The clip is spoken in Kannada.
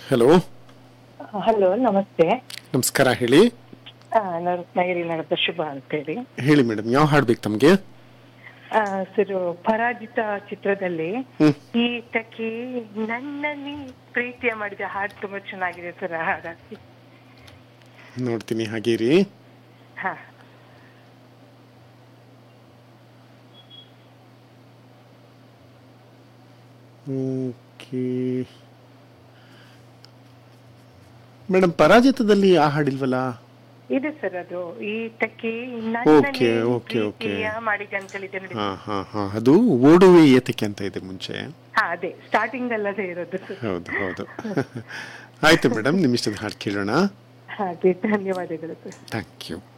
ಹಲೋ ಹಲೋ ನಮಸ್ತೆ ನಮಸ್ಕಾರ ಹೇಳಿ ಆ, ನಾನು ರತ್ನಗಿರಿ ನಗರದ ಶುಭ ಅಂತೇಳಿ ಹೇಳಿ ಮೇಡಮ್ ಯಾವ ಹಾಡು ಬೇಕು ತಮಗೆ ಸರ್ ಪರಾಜಿತ ಚಿತ್ರದಲ್ಲಿ ಹ್ಮ್. ಈತಕ್ಕೆ ನನ್ನನ್ನೇ ಪ್ರೀತಿಯ ಮಾಡಿದ ಹಾಡು ತುಂಬಾ ಚೆನ್ನಾಗಿದೆ ಸರ್ ಆ ಹಾಡು ಹಾಕಿ. ನೋಡ್ತೀನಿ ಹಾಗೇರಿ ಹಾ ಓಕೆ ಮೇಡಮ್ ಪರಾಜಿತದಲ್ಲಿ ಆ ಹಾಡಿಲ್ವಲ್ಲ ಇದೆ ಸರ್ ಅದು ಈತಕ್ಕೆ ಓಕೆ, ಓಕೆ, ಓಕೆ. ಪ್ರೀತಿಯ ಮಾಡಿದೆ ಅಂತ ಹೇಳಿದೆ ನೋಡಿ ಹಾ ಹಾ ಹಾ ಅದು ಓಡುವೆ ಏತಕ್ಕೆ ಅಂತ ಇದೆ ಮುಂಚೆ ಹಾ ಅದೇ ಸ್ಟಾರ್ಟಿಂಗ್ ಅಲ್ಲದೆ ಇರೋದು ಸರ್ ಹೌದು ಹೌದು ಆಯ್ತು ಮೇಡಮ್ ನಿಮ್ಮ ಇಷ್ಟದ ಹಾಡು ಕೇಳೋಣ ಅದೇ ಧನ್ಯವಾದಗಳು ಸರ್ ಥ್ಯಾಂಕ್ ಯು